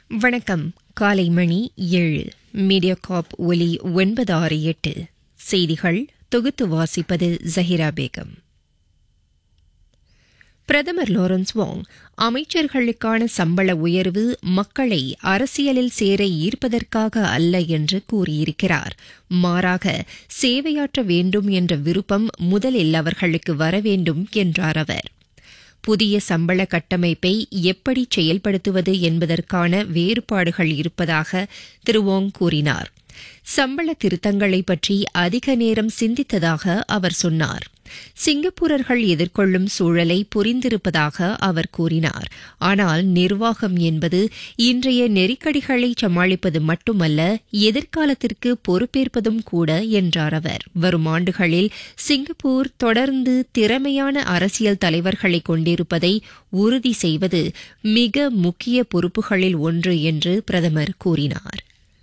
வணக்கம் காலை மணி ஏழு மீடியாகாப் ஒலி ஒன்பது ஆறு எட்டு செய்திகள் தொகுத்து வாசிப்பது ஜஹிரா பேகம் பிரதமர் லாரன்ஸ் வாங் அமைச்சர்களுக்கான சம்பள உயர்வு மக்களை அரசியலில் சேர ஈர்ப்பதற்காக அல்ல என்று கூறியிருக்கிறார் மாறாக சேவையாற்ற வேண்டும் என்ற விருப்பம் முதலில் அவர்களுக்கு வர வேண்டும் என்றார் அவர் புதிய சம்பள கட்டமைப்பை எப்படி செயல்படுத்துவது என்பதற்கான வேறுபாடுகள் இருப்பதாக திரு வோங் கூறினார் சம்பள திருத்தங்களை பற்றி அதிக நேரம் சிந்தித்ததாக அவர் சொன்னார் சிங்கப்பூரர்கள் எதிர்கொள்ளும் சூழலை புரிந்திருப்பதாக அவர் கூறினார் ஆனால் நிர்வாகம் என்பது இன்றைய நெருக்கடிகளை சமாளிப்பது மட்டுமல்ல எதிர்காலத்திற்கு பொறுப்பேற்பதும் கூட என்றார் அவர் வரும் ஆண்டுகளில் சிங்கப்பூர் தொடர்ந்து திறமையான அரசியல் தலைவர்களை கொண்டிருப்பதை உறுதி செய்வது மிக முக்கிய பொறுப்புகளில் ஒன்று என்று பிரதமர் கூறினார்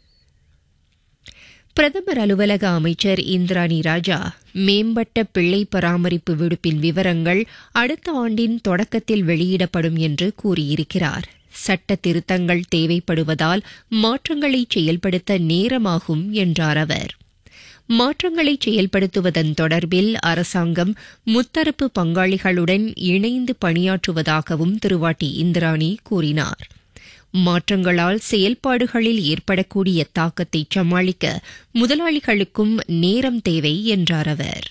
பிரதமர் அலுவலக அமைச்சர் இந்திராணி ராஜா மேம்பட்ட பிள்ளை பராமரிப்பு விடுப்பின் விவரங்கள் அடுத்த ஆண்டின் தொடக்கத்தில் வெளியிடப்படும் என்று கூறியிருக்கிறார் சட்ட திருத்தங்கள் தேவைப்படுவதால் மாற்றங்களை செயல்படுத்த நேரமாகும் என்றார் அவர் மாற்றங்களை செயல்படுத்துவதன் தொடர்பில் அரசாங்கம் முத்தரப்பு பங்காளிகளுடன் இணைந்து பணியாற்றுவதாகவும் திருவாட்டி இந்திராணி கூறினார் மாற்றங்களால் செயல்பாடுகளில் ஏற்படக்கூடிய தாக்கத்தை சமாளிக்க முதலாளிகளுக்கும் நேரம் தேவை என்றார் அவர்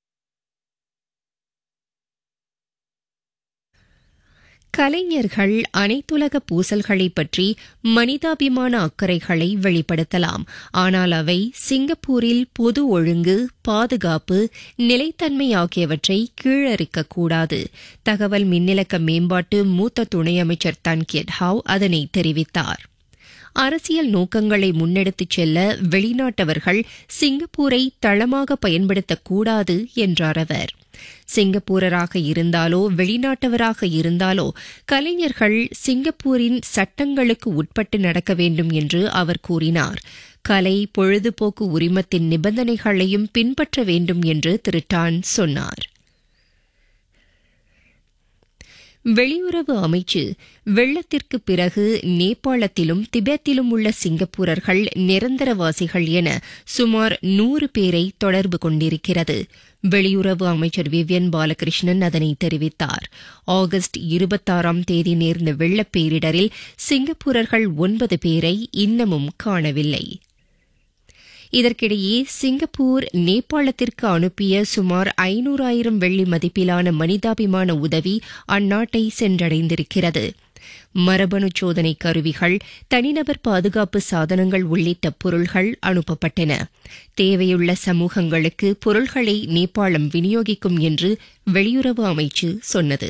கலைஞர்கள் அனைத்துலக பூசல்களை பற்றி மனிதாபிமான அக்கறைகளை வெளிப்படுத்தலாம் ஆனால் அவை சிங்கப்பூரில் பொது ஒழுங்கு பாதுகாப்பு நிலைத்தன்மை ஆகியவற்றை கீழறுக்கக்கூடாது தகவல் மின்னிலக்க மேம்பாட்டு மூத்த துணை அமைச்சர் தன்கியட் ஹாவ் அதனை தெரிவித்தார் அரசியல் நோக்கங்களை முன்னெடுத்துச் செல்ல வெளிநாட்டவர்கள் சிங்கப்பூரை தளமாக பயன்படுத்தக்கூடாது என்றார் அவர் சிங்கப்பூரராக இருந்தாலோ வெளிநாட்டவராக இருந்தாலோ கலைஞர்கள் சிங்கப்பூரின் சட்டங்களுக்கு உட்பட்டு நடக்க வேண்டும் என்று அவர் கூறினார் கலை பொழுதுபோக்கு உரிமத்தின் நிபந்தனைகளையும் பின்பற்ற வேண்டும் என்று திரு டான் சொன்னார் வெளியுறவு அமைச்சு வெள்ளத்திற்கு பிறகு நேபாளத்திலும் திபெத்திலும் உள்ள சிங்கப்பூரர்கள் நிரந்தரவாசிகள் என சுமார் நூறு பேரை தொடர்பு கொண்டிருக்கிறது வெளியுறவு அமைச்சர் விவியன் பாலகிருஷ்ணன் அதனை தெரிவித்தார் ஆகஸ்ட் இருபத்தாறாம் தேதி நேர்ந்த வெள்ளப் பேரிடரில் சிங்கப்பூரர்கள் ஒன்பது பேரை இன்னமும் காணவில்லை இதற்கிடையே சிங்கப்பூர் நேபாளத்திற்கு அனுப்பிய சுமார் ஐநூறாயிரம் வெள்ளி மதிப்பிலான மனிதாபிமான உதவி அந்நாட்டை சென்றடைந்திருக்கிறது மரபணு சோதனை கருவிகள் தனிநபர் பாதுகாப்பு சாதனங்கள் உள்ளிட்ட பொருள்கள் அனுப்பப்பட்டன தேவையுள்ள சமூகங்களுக்கு பொருள்களை நேபாளம் விநியோகிக்கும் என்று வெளியுறவு அமைச்சு சொன்னது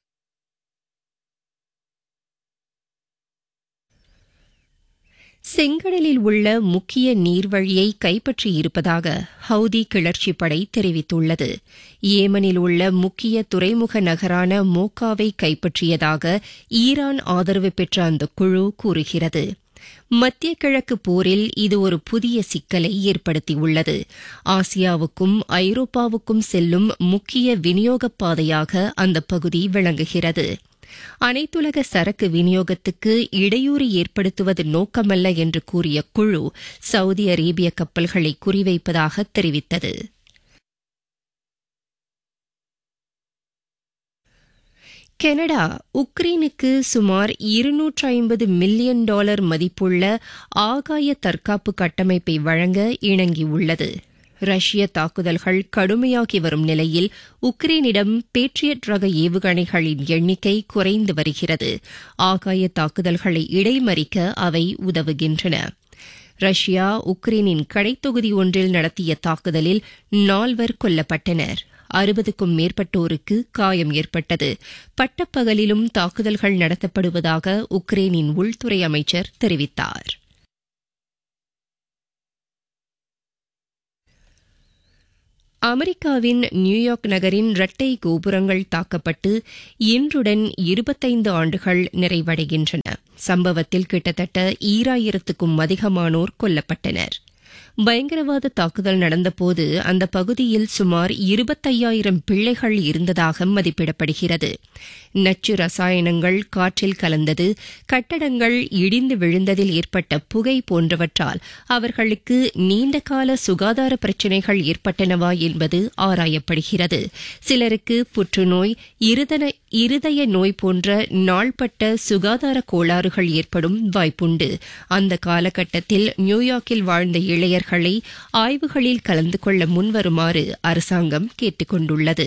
செங்கடலில் உள்ள முக்கிய நீர்வழியை கைப்பற்றியிருப்பதாக ஹவுதி கிளர்ச்சி படை தெரிவித்துள்ளது ஏமனில் உள்ள முக்கிய துறைமுக நகரான மோக்காவை கைப்பற்றியதாக ஈரான் ஆதரவு பெற்ற அந்த குழு கூறுகிறது மத்திய கிழக்கு போரில் இது ஒரு புதிய சிக்கலை ஏற்படுத்தியுள்ளது ஆசியாவுக்கும் ஐரோப்பாவுக்கும் செல்லும் முக்கிய விநியோகப் பாதையாக அந்த பகுதி விளங்குகிறது அனைத்துலக சரக்கு விநியோகத்துக்கு இடையூறு ஏற்படுத்துவது நோக்கமல்ல என்று கூறிய குழு சவுதி அரேபிய கப்பல்களை குறிவைப்பதாக தெரிவித்தது கனடா உக்ரைனுக்கு சுமார் இருநூற்று ஐம்பது மில்லியன் டாலர் மதிப்புள்ள ஆகாய தற்காப்பு கட்டமைப்பை வழங்க இணங்கியுள்ளது ரஷ்ய தாக்குதல்கள் கடுமையாகி வரும் நிலையில் உக்ரைனிடம் பேட்ரியட் ரக ஏவுகணைகளின் எண்ணிக்கை குறைந்து வருகிறது ஆகாய தாக்குதல்களை இடைமறிக்க அவை உதவுகின்றன ரஷ்யா உக்ரைனின் கடைத்தொகுதி ஒன்றில் நடத்திய தாக்குதலில் நால்வர் கொல்லப்பட்டனர் அறுபதுக்கும் மேற்பட்டோருக்கு காயம் ஏற்பட்டது பட்டப்பகலிலும் தாக்குதல்கள் நடத்தப்படுவதாக உக்ரைனின் உள்துறை அமைச்சர் தெரிவித்தார் அமெரிக்காவின் நியூயார்க் நகரின் இரட்டை கோபுரங்கள் தாக்கப்பட்டு இன்றுடன் இருபத்தைந்து ஆண்டுகள் நிறைவடைகின்றன சம்பவத்தில் கிட்டத்தட்ட ஈராயிரத்துக்கும் அதிகமானோர் கொல்லப்பட்டனர் பயங்கரவாத தாக்குதல் நடந்தபோது அந்த பகுதியில் சுமார் இருபத்தையாயிரம் பிள்ளைகள் இருந்ததாக மதிப்பிடப்படுகிறது நச்சு ரசாயனங்கள் காற்றில் கலந்தது கட்டடங்கள் இடிந்து விழுந்ததில் ஏற்பட்ட புகை போன்றவற்றால் அவர்களுக்கு நீண்டகால சுகாதார பிரச்சினைகள் ஏற்பட்டனவா என்பது ஆராயப்படுகிறது சிலருக்கு புற்றுநோய் இருதன இருதய நோய் போன்ற நாள்பட்ட சுகாதார கோளாறுகள் ஏற்படும் வாய்ப்புண்டு அந்த காலகட்டத்தில் நியூயார்க்கில் வாழ்ந்த இளையர்களை ஆய்வுகளில் கலந்து கொள்ள முன்வருமாறு அரசாங்கம் கேட்டுக் கொண்டுள்ளது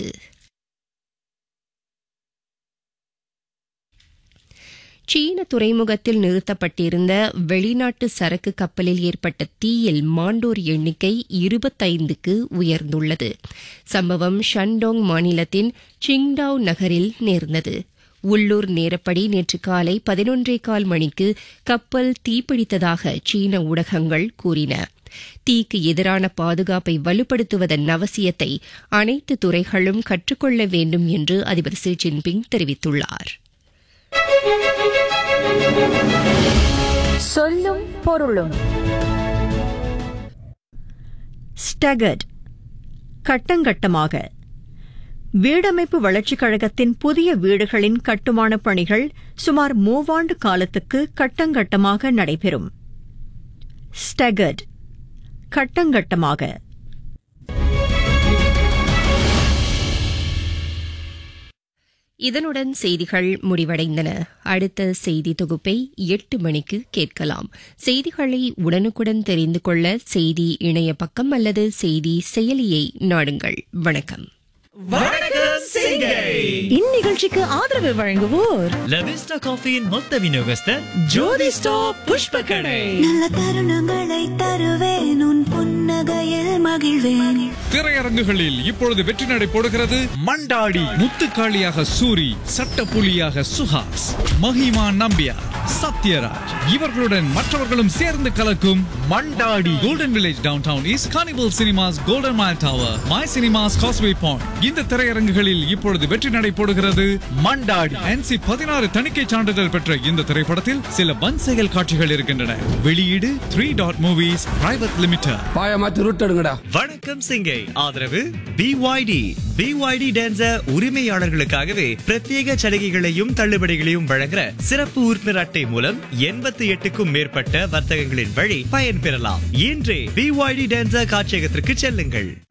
சீன துறைமுகத்தில் நிறுத்தப்பட்டிருந்த வெளிநாட்டு சரக்கு கப்பலில் ஏற்பட்ட தீயில் மாண்டோர் எண்ணிக்கை இருபத்தைந்துக்கு உயர்ந்துள்ளது சம்பவம் ஷண்டோங் மாநிலத்தின் சிங்டாவ் நகரில் நேர்ந்தது உள்ளூர் நேரப்படி நேற்று காலை பதினொன்றே கால் மணிக்கு கப்பல் தீப்பிடித்ததாக சீன ஊடகங்கள் கூறின தீக்கு எதிரான பாதுகாப்பை வலுப்படுத்துவதன் அவசியத்தை அனைத்து துறைகளும் கற்றுக்கொள்ள வேண்டும் என்று அதிபர் ஷி ஜின்பிங் தெரிவித்துள்ளார் சொல்லும் பொருளும் ஸ்டகர்ட் கட்டங்கட்டமாக வீடமைப்பு வளர்ச்சிக் கழகத்தின் புதிய வீடுகளின் கட்டுமானப் பணிகள் சுமார் மூவாண்டு காலத்துக்கு கட்டங்கட்டமாக நடைபெறும் ஸ்டகர்ட் கட்டங்கட்டமாக இதனுடன் செய்திகள் முடிவடைந்தன அடுத்த செய்தி தொகுப்பை எட்டு மணிக்கு கேட்கலாம் செய்திகளை உடனுக்குடன் தெரிந்து கொள்ள செய்தி இணைய பக்கம் அல்லது செய்தி செயலியை நாடுங்கள் வணக்கம் இந்நிகழ்ச்சிக்கு ஆதரவு வழங்குவோர் லவிஸ்டா காஃபியின் மொத்த விநியோகஸ்தர் ஜோதி ஸ்டாப் புஷ்ப கடை நல்ல தருணங்களை தருவேன் உன் புன்னகையில் மகிழ்வேன் திரையரங்குகளில் இப்பொழுது வெற்றி நடை போடுகிறது மண்டாடி முத்துக்காளியாக சூரி சட்டப்புலியாக சுஹாஸ் மஹிமா நம்பியார் சத்யராஜ் இவர்களுடன் மற்றவர்களும் சேர்ந்து கலக்கும் Mandaadi Golden Village Downtown is Carnival Cinemas Golden Mile Tower My Cinemas Causeway Point இந்த திரையரங்குகளில் இப்பொழுது வெற்றி நடை போடுகிறது மண்டாடி என்சி பதினாறு தணிக்கை சான்றிதழ் பெற்ற இந்த திரைப்படத்தில் சில வன் செயல் காட்சிகள் இருக்கின்றன வெளியீடு Three Dot Movies Private Limited பாய மாத்தி ரூட் எடுங்கடா வணக்கம் சிங்கை ஆதரவு பிஒய்டி பிஒய்டி டான்சர் உரிமையாளர்களுக்காகவே பிரத்யேக சலுகைகளையும் தள்ளுபடிகளையும் வழங்குற சிறப்பு உறுப்பினர் அட்டை மூலம் எண்பத்தி எட்டுக்கும் மேற்பட்ட வர்த்தகங்களின் வழி பயன்பெறலாம் இன்றே பிஒய்டி டான்சர் காட்சியகத்திற்கு செல்லுங்கள்